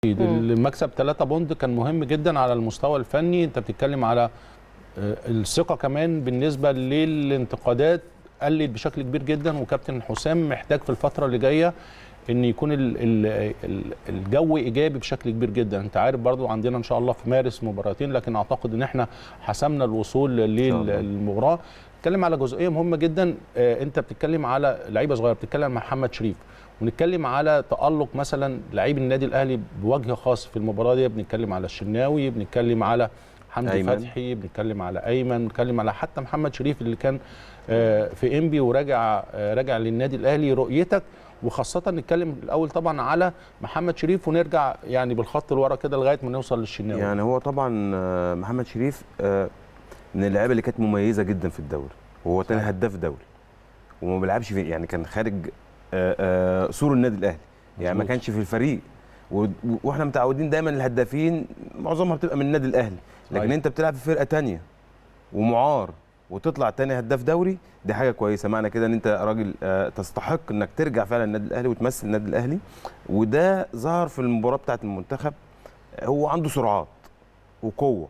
المكسب 3 بوند كان مهم جدا على المستوى الفني انت بتتكلم على آه، الثقه كمان بالنسبه للانتقادات قلت بشكل كبير جدا وكابتن حسام محتاج في الفتره اللي جايه ان يكون ال ال ال الجو ايجابي بشكل كبير جدا انت عارف برضو عندنا ان شاء الله في مارس مباراتين لكن اعتقد ان احنا حسمنا الوصول الله. للمباراه بتتكلم على جزئيه مهمه جدا آه، انت بتتكلم على لعيبه صغيره بتتكلم مع محمد شريف ونتكلم على تالق مثلا لعيب النادي الاهلي بوجه خاص في المباراه دي بنتكلم على الشناوي بنتكلم على حمدي أيمن. فتحي بنتكلم على ايمن بنتكلم على حتى محمد شريف اللي كان آه، في انبي وراجع آه، راجع للنادي الاهلي رؤيتك وخاصه نتكلم الاول طبعا على محمد شريف ونرجع يعني بالخط لورا كده لغايه ما نوصل للشناوي يعني هو طبعا آه، محمد شريف آه، من اللعيبه اللي كانت مميزه جدا في الدوري وهو تاني صحيح. هداف دوري وما بيلعبش في يعني كان خارج آه، آه، سور النادي الاهلي يعني ما مظبوط. كانش في الفريق و- واحنا متعودين دايما الهدافين معظمها بتبقى من النادي الاهلي لكن صحيح. انت بتلعب في فرقه تانية ومعار وتطلع تاني هداف دوري دي حاجه كويسه معنى كده ان انت راجل آه، تستحق انك ترجع فعلا النادي الاهلي وتمثل النادي الاهلي وده ظهر في المباراه بتاعه المنتخب هو عنده سرعات وقوه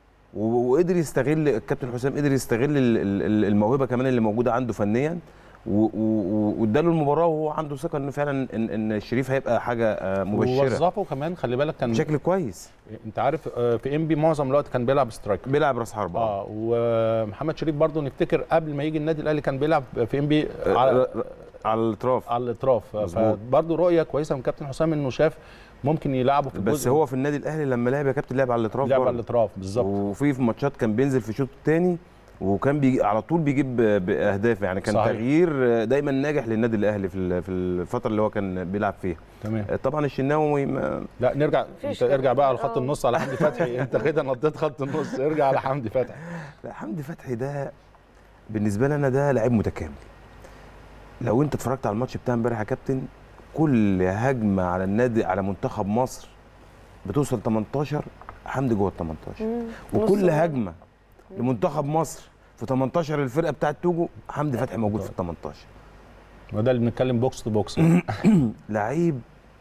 و- وقدر يستغل الكابتن حسام قدر يستغل ال- ال- ال- الموهبه كمان اللي موجوده عنده فنيا و- و- واداله المباراه وهو عنده ثقه ان فعلا ان ان الشريف هيبقى حاجه آه، مبشره ووظفه كمان خلي بالك كان بشكل كويس انت عارف آه، في انبي معظم الوقت كان بيلعب سترايكر بيلعب راس حربه اه ومحمد شريف برضو نفتكر قبل ما يجي النادي الاهلي كان بيلعب في انبي آه، على على الاطراف على الاطراف مظبوط. فبرضو رؤيه كويسه من كابتن حسام انه شاف ممكن يلعبه في بس الجزء هو في النادي الاهلي لما لعب يا كابتن لعب على الاطراف لعب على برضه. الاطراف بالظبط وفي في ماتشات كان بينزل في الشوط الثاني وكان بيجي على طول بيجيب ب- باهداف يعني كان صحيح. تغيير دايما ناجح للنادي الاهلي في ال- في الفتره اللي هو كان بيلعب فيها تمام طبعا الشناوي ما لا نرجع مفيش انت ارجع بقى على كلام. خط آه. النص على حمدي فتحي انت كده نطيت خط النص ارجع على حمدي فتحي لا حمدي فتحي ده بالنسبه لي انا ده لعيب متكامل لو انت اتفرجت على الماتش بتاع امبارح يا كابتن كل هجمه على النادي على منتخب مصر بتوصل 18 حمدي جوه ال 18 مم. وكل نص هجمه لمنتخب مصر في 18 الفرقه بتاعت توجو حمدي فتحي موجود في ال 18 وده اللي بنتكلم بوكس تو بوكس لعيب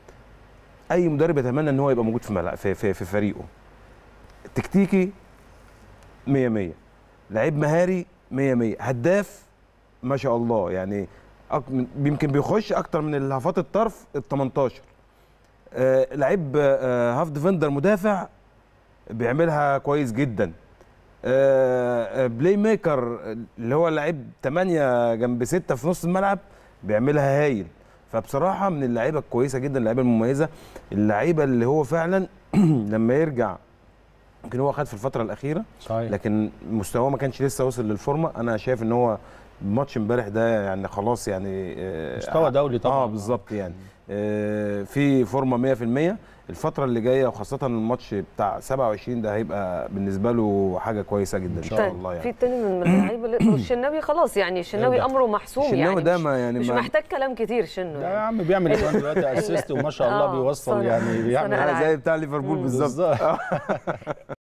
اي مدرب يتمنى ان هو يبقى موجود في ملعب في, في, في فريقه تكتيكي 100 100 لعيب مهاري 100 100 هداف ما شاء الله يعني أك... يمكن بيخش اكتر من الهافات الطرف ال 18 آه لعيب آه هاف ديفندر مدافع بيعملها كويس جدا آه آه، بلاي ميكر اللي هو لعيب 8 جنب 6 في نص الملعب بيعملها هايل فبصراحه من اللعيبه الكويسه جدا اللعيبه المميزه اللعيبه اللي هو فعلا لما يرجع يمكن هو خد في الفتره الاخيره صحيح لكن مستواه ما كانش لسه وصل للفورمه انا شايف ان هو ماتش امبارح ده يعني خلاص يعني آه، مستوى دولي طبعا اه بالظبط يعني آه، في فورمه 100% الفتره اللي جايه وخاصه الماتش بتاع 27 ده هيبقى بالنسبه له حاجه كويسه جدا ان شاء طيب الله يعني في تاني من من اللعيبه اللي- والشناوي خلاص يعني الشناوي يرجع. امره محسوم الشناوي يعني ده مش, ما يعني مش ما محتاج كلام كتير شنو ده يا يعني. عم بيعمل كمان دلوقتي اسيست وما شاء الله آه، بيوصل صنع- يعني بيعمل صنع زي بتاع ليفربول مم. بالظبط بالظبط